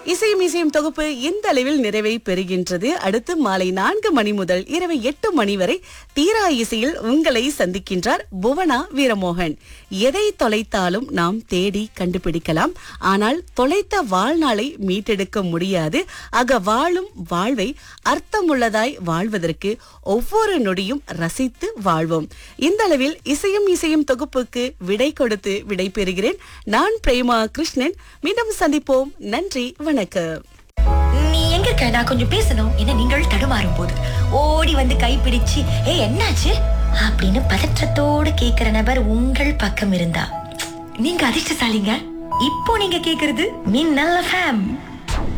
இசையும் இசையும் தொகுப்பு இந்த அளவில் நிறைவை பெறுகின்றது அடுத்து மாலை நான்கு மணி முதல் இரவு எட்டு மணி வரை தீரா இசையில் உங்களை சந்திக்கின்றார் புவனா வீரமோகன் எதை தொலைத்தாலும் நாம் தேடி கண்டுபிடிக்கலாம் ஆனால் தொலைத்த வாழ்நாளை மீட்டெடுக்க முடியாது ஆக வாழும் வாழ்வை அர்த்தமுள்ளதாய் வாழ்வதற்கு ஒவ்வொரு நொடியும் ரசித்து வாழ்வோம் இந்த அளவில் இசையும் இசையும் தொகுப்புக்கு விடை கொடுத்து விடை பெறுகிறேன் நான் பிரேமா கிருஷ்ணன் மீண்டும் சந்திப்போம் நன்றி வணக்கம் நீ எங்க இருக்க நான் கொஞ்சம் பேசணும் என்ன நீங்கள் தடுமாறும் போது ஓடி வந்து கைப்பிடிச்சு ஏ என்னாச்சு அப்படின்னு பதற்றத்தோடு கேக்குற நபர் உங்கள் பக்கம் இருந்தா நீங்க அதிர்ஷ்டசாலிங்க இப்போ நீங்க கேக்குறது மின்னல் ஃபேம்